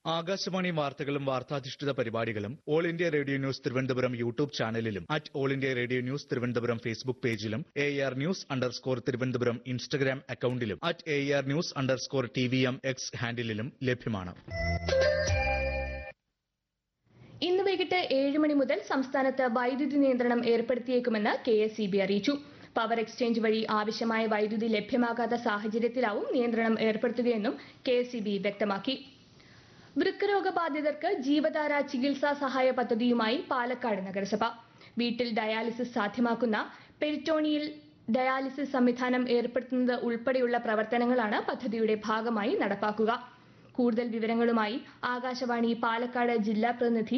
ആകാശവാണി വാർത്തകളും വാർത്താധിഷ്ഠിത പരിപാടികളും all India radio news Thiruvananthapuram YouTube ചാനലിലും at all India radio news Thiruvananthapuram Facebook പേജിലും A R news underscore Thiruvananthapuram Instagram അക്കൌണ്ടിലും at A R news underscore T V M X ഹാൻഡിലും ലഭ്യമാണ് ഇന്ന് വൈകിട്ട് ഏഴ് മണി മുതൽ സംസ്ഥാനത്ത് വൈദ്യുതി നിയന്ത്രണം ഏർപ്പെടുത്തിയേക്കുമെന്ന് കെ എസ് ഇ ബി അറിയിച്ചു പവർ എക്സ്ചേഞ്ച് വഴി ആവശ്യമായ വൈദ്യുതി ലഭ്യമാകാത്ത സാഹചര്യത്തിലാവും നിയന്ത്രണം ഏർപ്പെടുത്തുകയെന്നും കെ എസ് ഇ ബി വ്യക്തമാക്കി വൃക്കരോഗ ബാധിതർക്ക് ജീവധാര ചികിത്സാ സഹായ പദ്ധതിയുമായി പാലക്കാട് നഗരസഭ വീട്ടിൽ ഡയാലിസിസ് സാധ്യമാക്കുന്ന പെരിറ്റോണിയിൽ ഡയാലിസിസ് സംവിധാനം ഏർപ്പെടുത്തുന്നത് ഉൾപ്പെടെയുള്ള പ്രവർത്തനങ്ങളാണ് പദ്ധതിയുടെ ഭാഗമായി നടപ്പാക്കുക കൂടുതൽ വിവരങ്ങളുമായി ആകാശവാണി പാലക്കാട് ജില്ലാ പ്രതിനിധി